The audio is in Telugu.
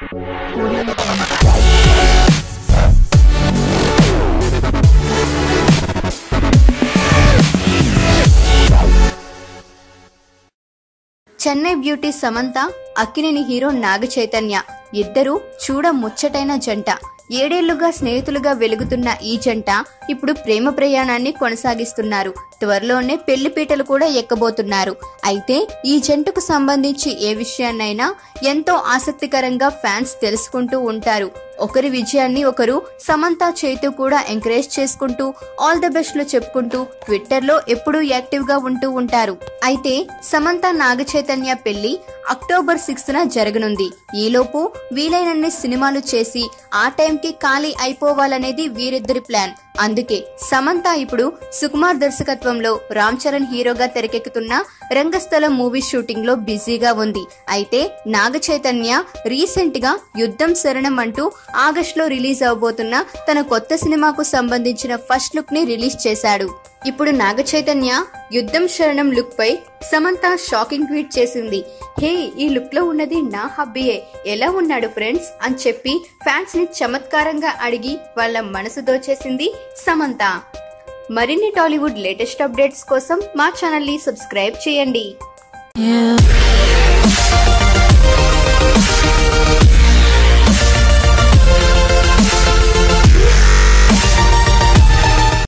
చెన్నై బ్యూటీ సమంత అక్కినేని హీరో నాగ చైతన్య ఇద్దరు చూడ ముచ్చటైన జంట ఏడేళ్లుగా స్నేహితులుగా వెలుగుతున్న ఈ జంట ఇప్పుడు ప్రేమ ప్రయాణాన్ని కొనసాగిస్తున్నారు త్వరలోనే పెళ్లి పీటలు కూడా ఎక్కబోతున్నారు అయితే ఈ జంటకు సంబంధించి ఏ విషయాన్నైనా ఎంతో ఆసక్తికరంగా ఫ్యాన్స్ తెలుసుకుంటూ ఉంటారు ఒకరి విజయాన్ని ఒకరు సమంత చేతు కూడా ఎంకరేజ్ చేసుకుంటూ ఆల్ ద బెస్ట్ లో చెప్పుకుంటూ ట్విట్టర్ లో ఎప్పుడూ యాక్టివ్ గా ఉంటూ ఉంటారు అయితే సమంత నాగ చైతన్య పెళ్లి అక్టోబర్ సిక్స్త్ న జరగనుంది ఈలోపు వీలైనన్ని సినిమాలు చేసి ఆ టైంకి ఖాళీ అయిపోవాలనేది వీరిద్దరి ప్లాన్ అందుకే సమంత ఇప్పుడు సుకుమార్ దర్శకత్వంలో రామ్ చరణ్ హీరోగా తెరకెక్కుతున్న రంగస్థలం మూవీ షూటింగ్ లో బిజీగా ఉంది అయితే నాగ చైతన్య రీసెంట్ గా యుద్ధం శరణం అంటూ ఆగస్ట్ లో రిలీజ్ అవబోతున్న తన కొత్త సినిమాకు సంబంధించిన ఫస్ట్ లుక్ ని రిలీజ్ చేశాడు ఇప్పుడు నాగ చైతన్య యుద్ధం శరణం లుక్ పై సమంత షాకింగ్ ట్వీట్ చేసింది హే ఈ లుక్ లో ఉన్నది నా హబ్బీయే ఎలా ఉన్నాడు ఫ్రెండ్స్ అని చెప్పి ఫ్యాన్స్ ని చమత్కారంగా అడిగి వాళ్ళ మనసు దోచేసింది సమంత మరిన్ని టాలీవుడ్ లేటెస్ట్ అప్డేట్స్ కోసం మా ఛానల్ ని సబ్స్క్రైబ్ చేయండి You